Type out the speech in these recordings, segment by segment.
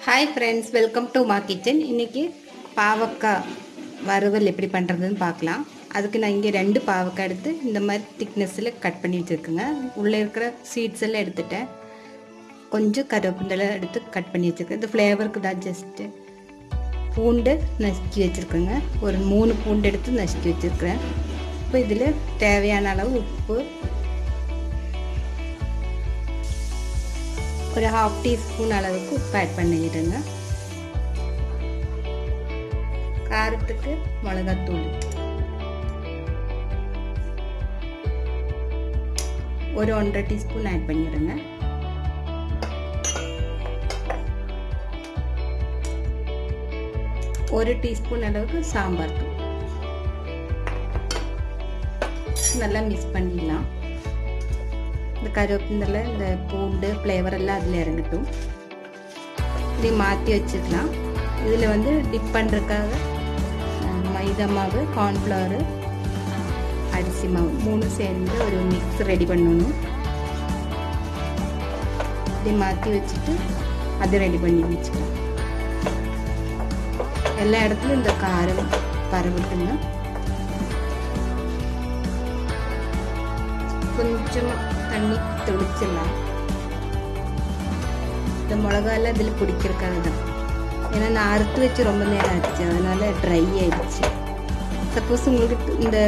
hi friends welcome to மா kitchen இன்றைக்கி பாவக்காய் வறுவல் எப்படி பண்ணுறதுன்னு பார்க்கலாம் அதுக்கு நான் இங்கே ரெண்டு பாவக்காய் எடுத்து இந்த மாதிரி திக்னஸில் கட் பண்ணி வச்சுருக்குங்க உள்ளே இருக்கிற சீட்ஸ் எல்லாம் எடுத்துட்டேன் கொஞ்சம் கருவேப்பிலை எடுத்து கட் பண்ணி வச்சுருக்கேன் இந்த ஃப்ளேவருக்கு தான் ஜஸ்ட்டு பூண்டு நசுக்கி வச்சுருக்கேங்க ஒரு மூணு பூண்டு எடுத்து நசுக்கி வச்சுருக்கிறேன் இப்போ இதில் தேவையான அளவு உப்பு ஒரு ஹாஃப் டீஸ்பூன் அளவுக்கு உப்பு ஆட் பண்ணிடுங்க காரத்துக்கு மிளகாத்தூள் ஒரு ஒன்றரை டீஸ்பூன் ஆட் பண்ணிடுங்க ஒரு டீஸ்பூன் அளவுக்கு சாம்பார் தூள் நல்லா மிக்ஸ் பண்ணிடலாம் இந்த கருவேப்பிலை இந்த பூண்டு ஃப்ளேவர் எல்லாம் அதில் இறங்கட்டும் இதை மாற்றி வச்சுக்கலாம் இதில் வந்து டிப் பண்ணுறதுக்காக மைதா மாவு கார்ன்ஃப்ளவரு அரிசி மாவு மூணு சேர்ந்து ஒரு மிக்ஸ் ரெடி பண்ணணும் இதை மாற்றி வச்சுட்டு அதை ரெடி பண்ணி வச்சுக்கலாம் எல்லா இடத்துலையும் இந்த காரம் பரவட்டுங்க கொஞ்சமாக தண்ணி தெளிச்சிடலாம் இந்த மிளகாலாம் இதில் பிடிக்கிறக்காக தான் ஏன்னா நான் அறுத்து வச்சு ரொம்ப நேரம் ஆச்சு அதனால ட்ரை ஆயிடுச்சு சப்போஸ் உங்களுக்கு இந்த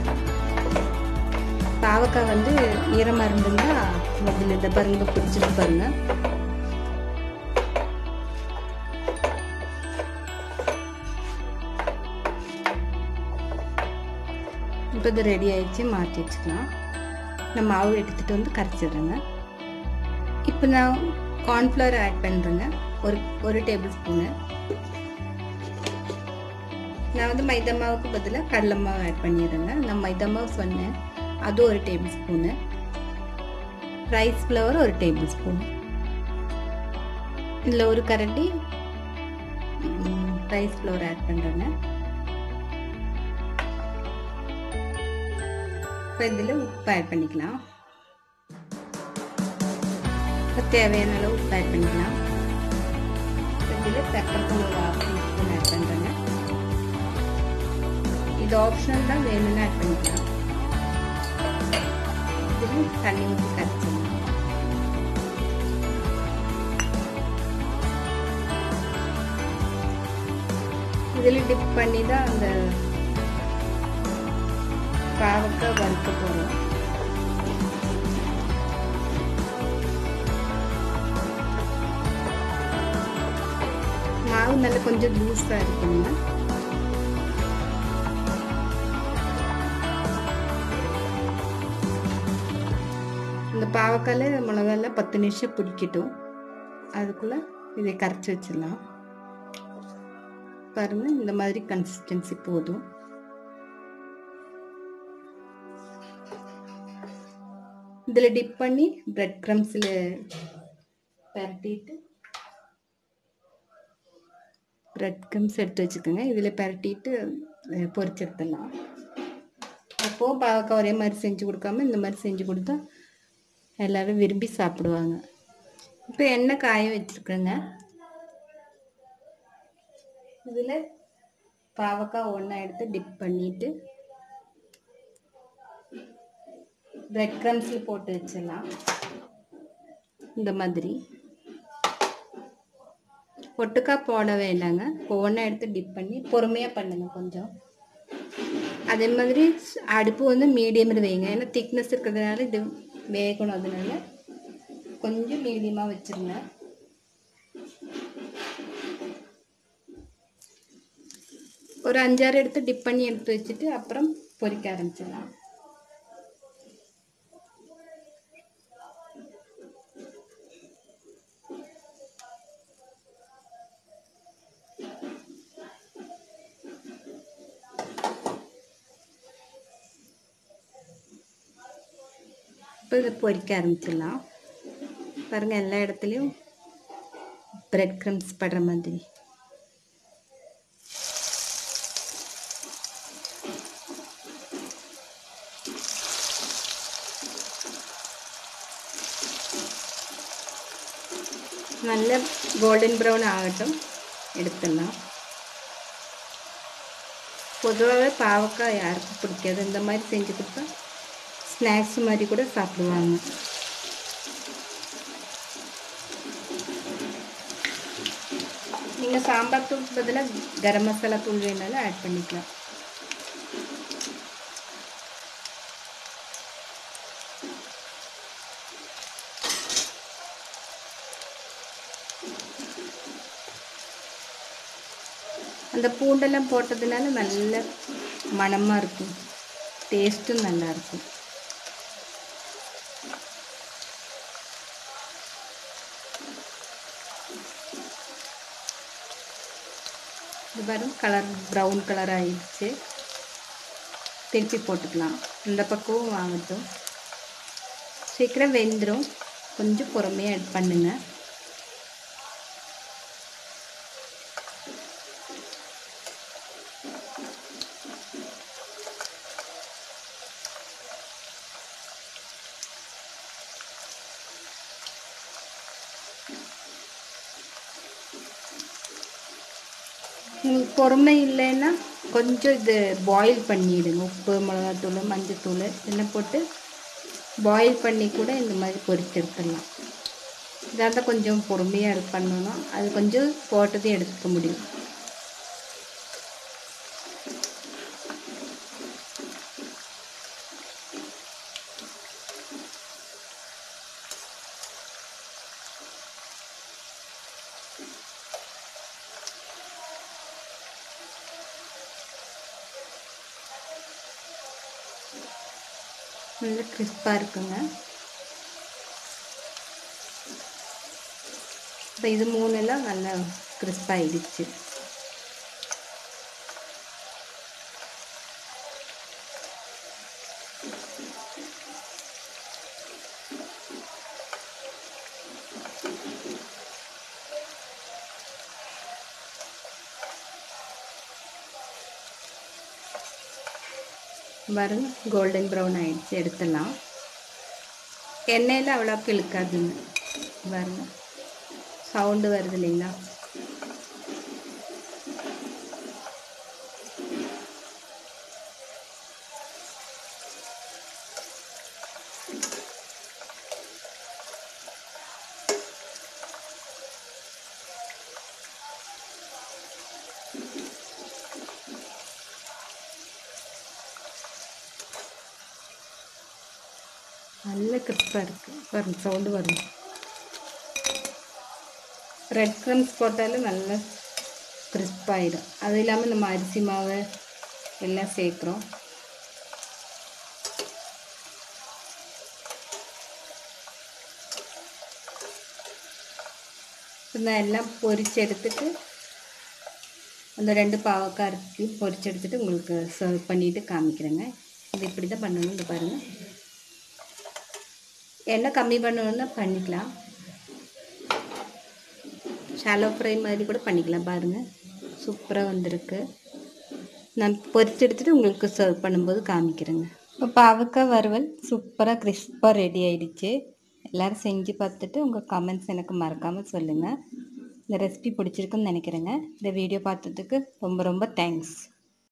பாவக்காய் வந்து ஈரமாக இருந்ததுன்னா இதில் இந்த பாருங்க பிடிச்சிட்டு பாருங்க இப்போ இது ரெடி ஆயிடுச்சு மாற்றி வச்சுக்கலாம் நான் மாவு எடுத்துகிட்டு வந்து கரைச்சிடுறேங்க இப்போ நான் கார்ன்ஃப்ளவர் ஆட் பண்ணுறேங்க ஒரு ஒரு டேபிள் ஸ்பூனு நான் வந்து மைதா மாவுக்கு பதிலாக கடலை மாவு ஆட் பண்ணிடுறேங்க நான் மைதா மாவு சொன்னேன் அது ஒரு டேபிள் ஸ்பூனு ரைஸ் ஃப்ளவர் ஒரு டேபிள் ஸ்பூன் இதில் ஒரு கரண்டி ரைஸ் ஃப்ளவர் ஆட் பண்ணுறேங்க இப்போ இதில் உப்பு ஆட் பண்ணிக்கலாம் இப்போ தேவையான அளவு உப்பு ஆட் பண்ணிக்கலாம் இதில் பெப்பர் தூள் ஒரு ஹாஃப் டீஸ்பூன் ஆட் பண்ணுறேங்க இது ஆப்ஷனல் தான் வேணும்னு ஆட் பண்ணிக்கலாம் இதில் தண்ணி ஊற்றி கரைச்சிடலாம் இதில் டிப் பண்ணி தான் அந்த பாவக்காய் வறுக்க போகிறோம் மாவு நல்லா கொஞ்சம் லூஸாக இருக்குங்க இந்த பாவக்காயில் மிளகால பத்து நிமிஷம் பிடிக்கட்டும் அதுக்குள்ளே இதை கரைச்சி வச்சிடலாம் பாருங்கள் இந்த மாதிரி கன்சிஸ்டன்சி போதும் இதில் டிப் பண்ணி பிரெட் க்ரம்ஸில் பரட்டிட்டு பிரெட் க்ரம்ஸ் எடுத்து வச்சுக்கோங்க இதில் பரட்டிட்டு பொரிச்சு எடுத்துடலாம் அப்போது பாவக்காய் ஒரே மாதிரி செஞ்சு கொடுக்காம இந்த மாதிரி செஞ்சு கொடுத்தா எல்லோரும் விரும்பி சாப்பிடுவாங்க இப்போ எண்ணெய் காய வச்சுருக்கேங்க இதில் பாவக்காய் ஒன்றா எடுத்து டிப் பண்ணிவிட்டு பிரெட் க்ரம்ஸில் போட்டு வச்சிடலாம் இந்த மாதிரி ஒட்டுக்காய் போட வேண்டாங்க ஒவ்வொன்றா எடுத்து டிப் பண்ணி பொறுமையாக பண்ணுங்க கொஞ்சம் அதே மாதிரி அடுப்பு வந்து மீடியமில் வைங்க ஏன்னா திக்னஸ் இருக்கிறதுனால இது வேகணும் அதனால கொஞ்சம் மீடியமாக வச்சுருங்க ஒரு அஞ்சாறு எடுத்து டிப் பண்ணி எடுத்து வச்சுட்டு அப்புறம் பொரிக்க ஆரம்பிச்சிடலாம் இப்போ இதை பொரிக்க ஆரம்பிச்சிடலாம் பாருங்கள் எல்லா இடத்துலையும் பிரெட் க்ரம்ஸ் படுற மாதிரி നല്ല ഗോൾഡൻ ബ്രൗൺ ആകട്ടും എടുത്തിடலாம் பொதுவாகவே பாவக்காய் யாருக்கும் பிடிக்காது இந்த மாதிரி செஞ்சு கொடுத்தா ஸ்நாக்ஸ் மாதிரி கூட சாப்பிடுவாங்க நீங்கள் சாம்பார் தூள் பதிலாக கரம் மசாலா தூள் வேணாலும் ஆட் பண்ணிக்கலாம் அந்த பூண்டெல்லாம் போட்டதுனால நல்ல மணமாக இருக்கும் டேஸ்ட்டும் நல்லாயிருக்கும் இது பாருங்க கலர் ப்ரௌன் கலர் ஆயிடுச்சு திருப்பி போட்டுக்கலாம் இந்த பக்கமும் வாங்கட்டும் சீக்கிரம் வெந்துடும் கொஞ்சம் பொறுமையாக ஆட் பண்ணுங்கள் உங்களுக்கு பொறுமை இல்லைன்னா கொஞ்சம் இது பாயில் பண்ணிவிடுங்க உப்பு மிளகாத்தூள் மஞ்சத்தூள் இதெல்லாம் போட்டு பாயில் பண்ணி கூட இந்த மாதிரி பொரிச்சு எடுத்துடலாம் இதாக இருந்தால் கொஞ்சம் பொறுமையாக இது பண்ணணும் அது கொஞ்சம் போட்டதே எடுத்துக்க முடியும் நல்லா கிறிஸ்பாக இருக்குங்க இப்போ இது மூணெல்லாம் நல்லா கிறிஸ்பாகிடுச்சு பாருங்க கோல்டன் ப்ரௌன் ஆயிடுச்சு எடுத்துடலாம் எண்ணெயில் அவ்வளோக்கு இழுக்காதுங்க பாருங்க சவுண்டு வருது இல்லைங்களா நல்ல கிறிஸ்பாக இருக்குது வரும் சவுண்டு வரும் ரெட் க்ரம்ஸ் போட்டாலும் நல்லா கிறிஸ்பாயிடும் அது இல்லாமல் நம்ம அரிசி மாவு எல்லாம் சேர்க்குறோம் நான் எல்லாம் பொரிச்சு எடுத்துட்டு அந்த ரெண்டு பாவக்காய் அரிசி பொரிச்சு எடுத்துட்டு உங்களுக்கு சர்வ் பண்ணிவிட்டு காமிக்கிறேங்க இது இப்படி தான் பண்ணணும் இந்த பாருங்கள் எண்ணெய் கம்மி பண்ணணுன்னா பண்ணிக்கலாம் ஷாலோ ஃப்ரை மாதிரி கூட பண்ணிக்கலாம் பாருங்கள் சூப்பராக வந்திருக்கு நான் பொரிச்சு எடுத்துகிட்டு உங்களுக்கு சர்வ் பண்ணும்போது காமிக்கிறேங்க இப்போ பாவக்காய் வறுவல் சூப்பராக கிறிஸ்பாக ரெடி ஆயிடுச்சு எல்லோரும் செஞ்சு பார்த்துட்டு உங்கள் கமெண்ட்ஸ் எனக்கு மறக்காமல் சொல்லுங்கள் இந்த ரெசிபி பிடிச்சிருக்குன்னு நினைக்கிறேங்க இந்த வீடியோ பார்த்ததுக்கு ரொம்ப ரொம்ப தேங்க்ஸ்